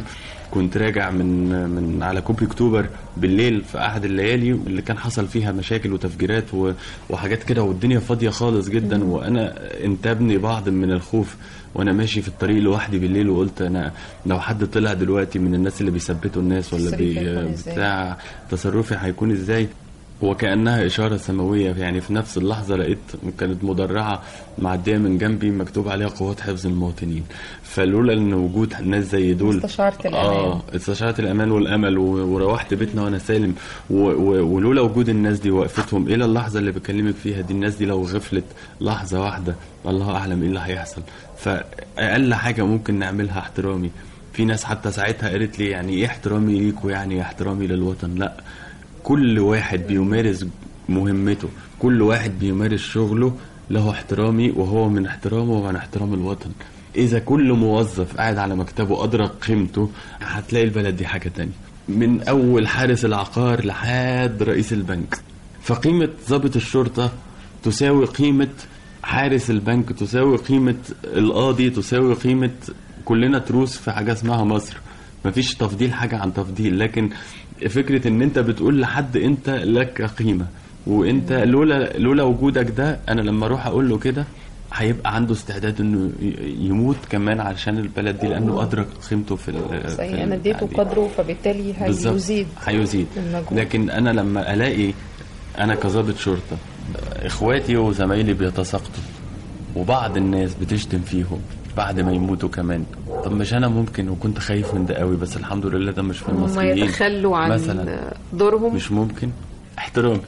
كنت راجع من من على كوبري اكتوبر بالليل في احد الليالي اللي كان حصل فيها مشاكل وتفجيرات و- وحاجات كده والدنيا فاضيه خالص جدا وانا انتابني بعض من الخوف وانا ماشي في الطريق لوحدي بالليل وقلت انا لو حد طلع دلوقتي من الناس اللي بيثبتوا الناس ولا تصريفي بي هيكون إزاي؟ بتاع تصرفي هيكون ازاي وكأنها إشارة سماوية يعني في نفس اللحظة لقيت كانت مدرعة معدية من جنبي مكتوب عليها قوات حفظ المواطنين فلولا إن وجود ناس زي دول استشعرت الأمان. آه استشعرت الأمان والأمل و- وروحت بيتنا وأنا سالم و- و- ولولا وجود الناس دي وقفتهم إلى اللحظة اللي بكلمك فيها دي الناس دي لو غفلت لحظة واحدة الله أعلم إيه اللي هيحصل فأقل حاجة ممكن نعملها احترامي في ناس حتى ساعتها قالت لي يعني ايه احترامي ليكوا يعني احترامي للوطن لا كل واحد بيمارس مهمته كل واحد بيمارس شغله له احترامي وهو من احترامه ومن احترام الوطن اذا كل موظف قاعد على مكتبه ادرك قيمته هتلاقي البلد دي حاجه تانية من اول حارس العقار لحد رئيس البنك فقيمه ضابط الشرطه تساوي قيمه حارس البنك تساوي قيمه القاضي تساوي قيمه كلنا تروس في حاجه اسمها مصر مفيش تفضيل حاجه عن تفضيل لكن فكره ان انت بتقول لحد انت لك قيمه وانت لولا لولا وجودك ده انا لما اروح اقول له كده هيبقى عنده استعداد انه ي- يموت كمان علشان البلد دي لانه ادرك قيمته في ال- في صحيح ال- انا اديته يعني قدره فبالتالي بالظبط. هيزيد هيزيد المجهود. لكن انا لما الاقي انا كظابط شرطه اخواتي وزمايلي بيتساقطوا وبعض الناس بتشتم فيهم بعد ما يموتوا كمان طب مش انا ممكن وكنت خايف من ده قوي بس الحمد لله ده مش في هم المصريين يتخلوا عن مثلا دورهم مش ممكن احترامي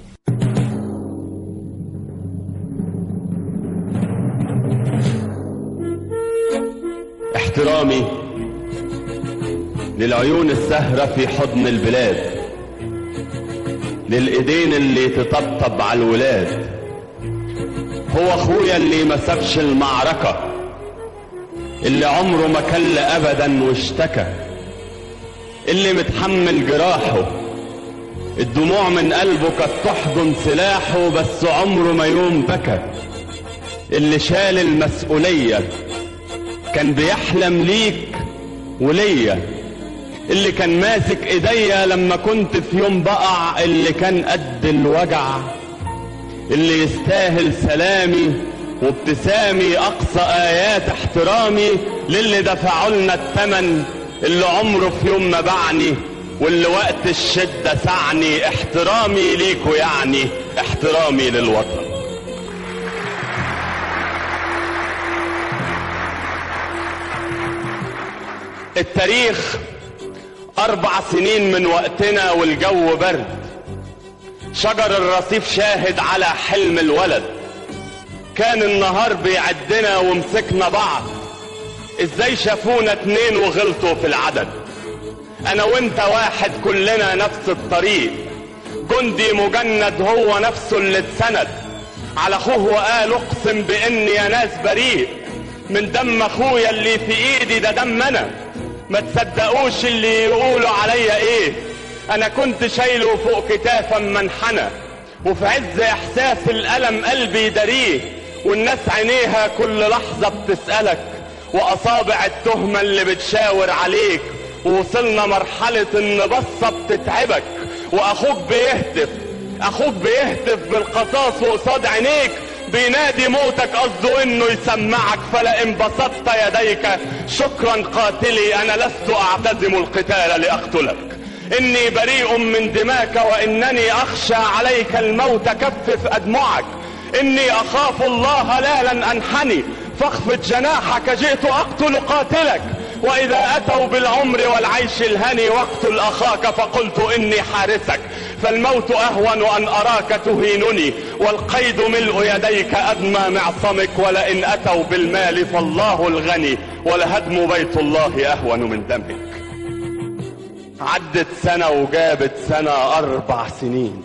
احترامي للعيون السهرة في حضن البلاد للإيدين اللي تطبطب على الولاد هو أخويا اللي ما سابش المعركة اللي عمره ما كل أبدا واشتكى اللي متحمل جراحه الدموع من قلبه كانت تحضن سلاحه بس عمره ما يوم بكى اللي شال المسؤوليه كان بيحلم ليك وليا اللي كان ماسك ايديا لما كنت في يوم بقع اللي كان قد الوجع اللي يستاهل سلامي وابتسامي اقصى ايات احترامي للي دفعوا لنا الثمن اللي عمره في يوم ما باعني واللي وقت الشدة سعني احترامي ليكوا يعني احترامي للوطن التاريخ أربع سنين من وقتنا والجو برد شجر الرصيف شاهد على حلم الولد كان النهار بيعدنا ومسكنا بعض ازاي شافونا اتنين وغلطوا في العدد انا وانت واحد كلنا نفس الطريق جندي مجند هو نفسه اللي اتسند على اخوه وقال اقسم باني يا ناس بريء من دم اخويا اللي في ايدي ده دم انا ما تصدقوش اللي يقولوا عليا ايه انا كنت شايله فوق كتافا منحنى وفي عز احساس الالم قلبي يداريه والناس عينيها كل لحظه بتسالك واصابع التهمه اللي بتشاور عليك ووصلنا مرحله ان بصه بتتعبك واخوك بيهتف اخوك بيهتف بالقصاص وقصاد عينيك بينادي موتك قصده انه يسمعك فلئن بسطت يديك شكرا قاتلي انا لست اعتزم القتال لاقتلك اني بريء من دماك وانني اخشى عليك الموت كفف ادمعك اني اخاف الله لا لن انحني فاخفض جناحك جئت اقتل قاتلك واذا اتوا بالعمر والعيش الهني واقتل اخاك فقلت اني حارسك فالموت اهون ان اراك تهينني والقيد ملء يديك ادمى معصمك ولئن اتوا بالمال فالله الغني ولهدم بيت الله اهون من دمك عدت سنة وجابت سنة أربع سنين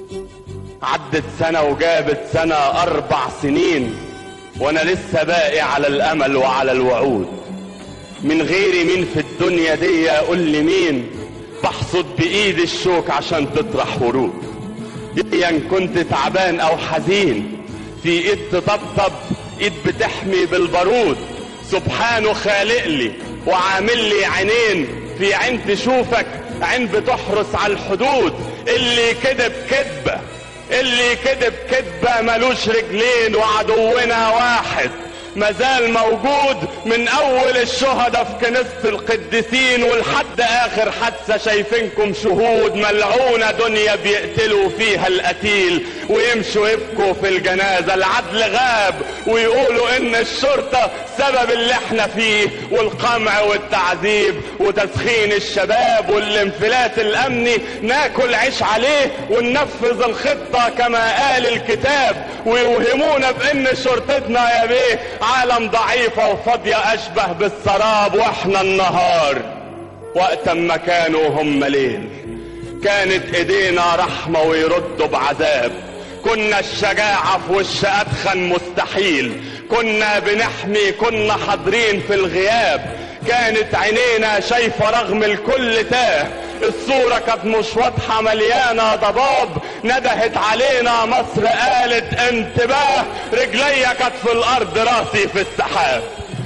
عدت سنة وجابت سنة أربع سنين وأنا لسه باقي على الأمل وعلى الوعود من غيري مين في الدنيا دي قول لي مين بحصد بإيدي الشوك عشان تطرح ورود يا كنت تعبان أو حزين في إيد تطبطب إيد بتحمي بالبارود سبحانه خالق لي وعامل لي عينين في عين تشوفك عين بتحرس على الحدود اللي كذب كذبة اللي كذب كذبة ملوش رجلين وعدونا واحد مازال موجود من اول الشهداء في كنيسة القديسين ولحد اخر حادثة شايفينكم شهود ملعونة دنيا بيقتلوا فيها القتيل ويمشوا يبكوا في الجنازة العدل غاب ويقولوا ان الشرطة سبب اللي احنا فيه والقمع والتعذيب وتسخين الشباب والانفلات الامني ناكل عيش عليه وننفذ الخطة كما قال الكتاب ويوهمونا بان شرطتنا يا بيه عالم ضعيفة وفاضية اشبه بالسراب واحنا النهار وقت ما كانوا هم ليل كانت ايدينا رحمة ويردوا بعذاب كنا الشجاعة في وش ادخن مستحيل كنا بنحمي كنا حاضرين في الغياب كانت عينينا شايفة رغم الكل تاه الصورة كانت مش واضحة مليانة ضباب ندهت علينا مصر قالت انتباه رجليا كانت في الارض راسي في السحاب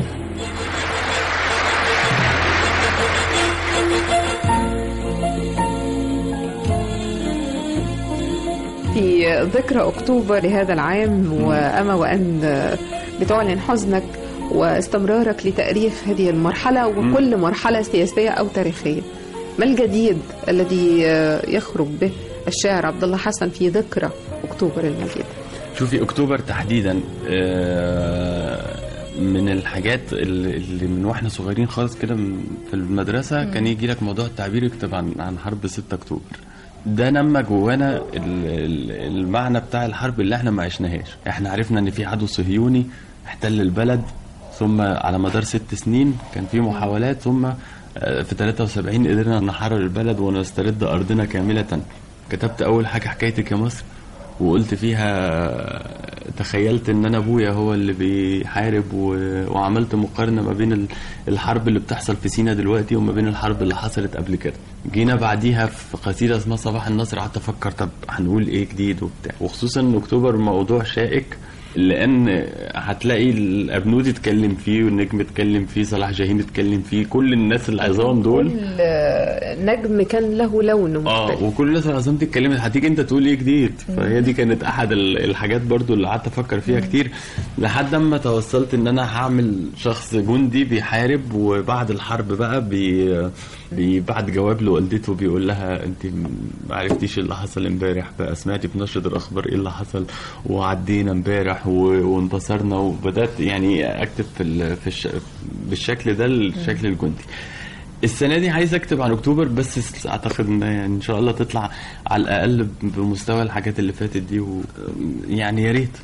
في ذكرى أكتوبر لهذا العام وأما وأن بتعلن حزنك واستمرارك لتأريخ هذه المرحلة وكل مرحلة سياسية أو تاريخية ما الجديد الذي يخرج به الشاعر عبد الله حسن في ذكرى أكتوبر المجيد شوفي اكتوبر تحديدا آه، من الحاجات اللي اللي من واحنا صغيرين خالص كده من- في المدرسه كان يجي لك موضوع التعبير يكتب عن عن حرب 6 اكتوبر ده نمى جوانا ال- ال- المعنى بتاع الحرب اللي احنا ما عشناهاش احنا عرفنا ان في عدو صهيوني احتل البلد ثم على مدار ست سنين كان في محاولات ثم آه، في 73 قدرنا نحرر البلد ونسترد ارضنا كامله كتبت اول حاجه حكايتك يا مصر وقلت فيها تخيلت ان انا ابويا هو اللي بيحارب و... وعملت مقارنه ما بين ال- الحرب اللي بتحصل في سينا دلوقتي وما بين الحرب اللي حصلت قبل كده جينا بعديها في قصيده اسمها صباح النصر قعدت افكر طب هنقول ايه جديد وبتاع وخصوصا ان اكتوبر موضوع شائك لان هتلاقي الابنودي اتكلم فيه والنجم اتكلم فيه صلاح جاهين اتكلم فيه كل الناس العظام دول كل نجم كان له لون اه مختلف وكل الناس العظام دي اتكلمت هتيجي انت تقول ايه جديد فهي دي كانت احد ال- الحاجات برضو اللي قعدت افكر فيها كتير لحد اما توصلت ان انا هعمل شخص جندي بيحارب وبعد الحرب بقى بي بي بعد جواب لوالدته بيقول لها انت ما عرفتيش اللي حصل امبارح بقى سمعتي في نشرة الاخبار ايه اللي حصل وعدينا امبارح و- وانتصرنا وبدات يعني اكتب في ال- في الش... بالشكل ده الشكل الجندي السنه دي عايز اكتب عن اكتوبر بس اعتقد ان يعني ان شاء الله تطلع على الاقل بمستوى الحاجات اللي فاتت دي و يعني يا ريت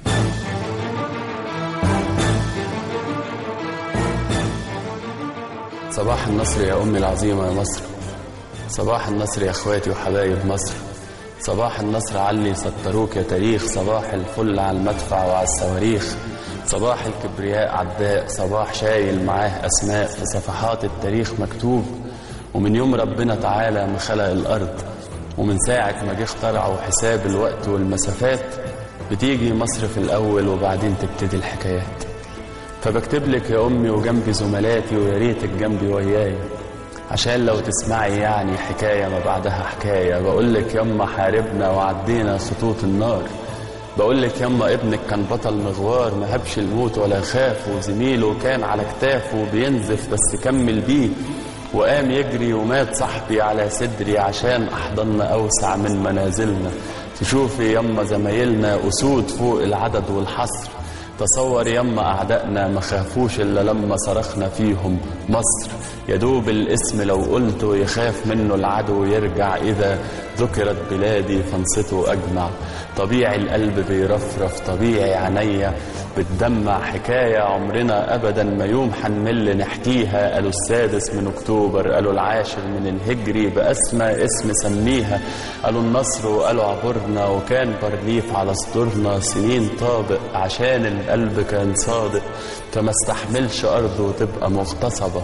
صباح النصر يا أمي العظيمة يا مصر صباح النصر يا اخواتي وحبايب مصر صباح النصر علي سطروك يا تاريخ صباح الفل على المدفع وعلى الصواريخ صباح الكبرياء عداء صباح شايل معاه أسماء في صفحات التاريخ مكتوب ومن يوم ربنا تعالى ما خلق الأرض ومن ساعة ما جه اخترعوا حساب الوقت والمسافات بتيجي مصر في الأول وبعدين تبتدي الحكايات فبكتب لك يا أمي وجنبي زملاتي ويا ريتك جنبي وياي عشان لو تسمعي يعني حكاية ما بعدها حكاية بقول لك يما حاربنا وعدينا خطوط النار بقول لك يما ابنك كان بطل مغوار ما هبش الموت ولا خاف وزميله كان على كتافه بينزف بس كمل بيه وقام يجري ومات صاحبي على صدري عشان أحضننا أوسع من منازلنا تشوفي يما زمايلنا أسود فوق العدد والحصر تصور يما أعدائنا ما خافوش إلا لما صرخنا فيهم مصر يدوب الاسم لو قلته يخاف منه العدو يرجع إذا ذكرت بلادي فانصته أجمع طبيعي القلب بيرفرف طبيعي عينيا بتدمع حكاية عمرنا أبدا ما يوم حنمل نحكيها قالوا السادس من أكتوبر قالوا العاشر من الهجري بأسمى اسم سميها قالوا النصر وقالوا عبرنا وكان برليف على صدورنا سنين طابق عشان القلب كان صادق فما استحملش أرضه تبقى مغتصبة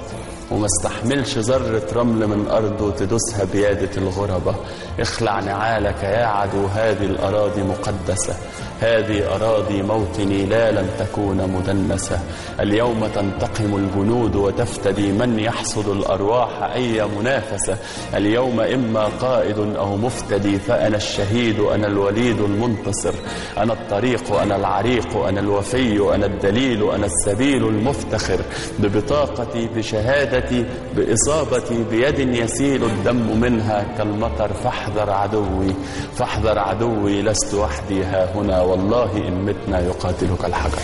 وما استحملش ذرة رمل من أرضه تدوسها بيادة الغربة اخلع نعالك يا عدو هذه الأراضي مقدسة هذه أراضي موطني لا لن تكون مدنسة اليوم تنتقم الجنود وتفتدي من يحصد الأرواح أي منافسة اليوم إما قائد أو مفتدي فأنا الشهيد أنا الوليد المنتصر أنا الطريق أنا العريق أنا الوفي أنا الدليل أنا السبيل المفتخر ببطاقتي بشهادتي بإصابتي بيد يسيل الدم منها كالمطر فاحذر عدوي فاحذر عدوي لست وحدي ها هنا والله إن متنا يقاتلك الحجر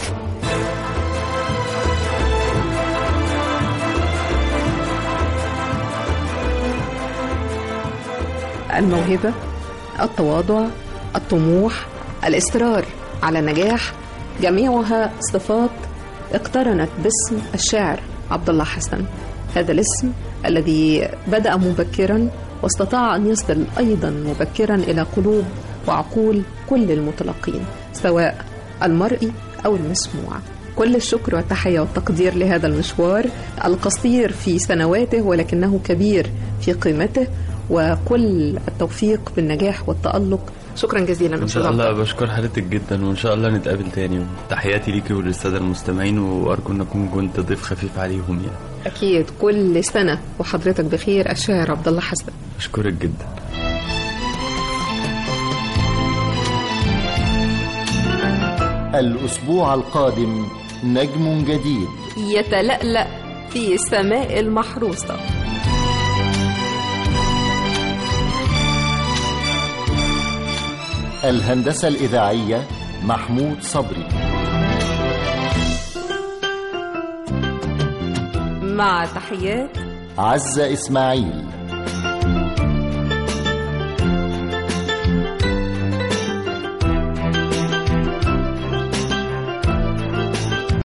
الموهبة التواضع الطموح الإصرار على النجاح جميعها صفات اقترنت باسم الشاعر عبد الله حسن هذا الاسم الذي بدأ مبكرا واستطاع أن يصل أيضا مبكرا إلى قلوب وعقول كل المتلقين سواء المرئي أو المسموع كل الشكر والتحية والتقدير لهذا المشوار القصير في سنواته ولكنه كبير في قيمته وكل التوفيق بالنجاح والتألق شكرا جزيلا ان شاء الله بشكر حضرتك جدا وان شاء الله نتقابل تاني تحياتي ليكي وللساده المستمعين وارجو ان اكون كنت ضيف خفيف عليهم يعني أكيد كل سنة وحضرتك بخير الشاعر عبد الله حسن اشكرك جدا الأسبوع القادم نجم جديد يتلألأ في السماء المحروسة الهندسة الإذاعية محمود صبري مع تحيات عزة إسماعيل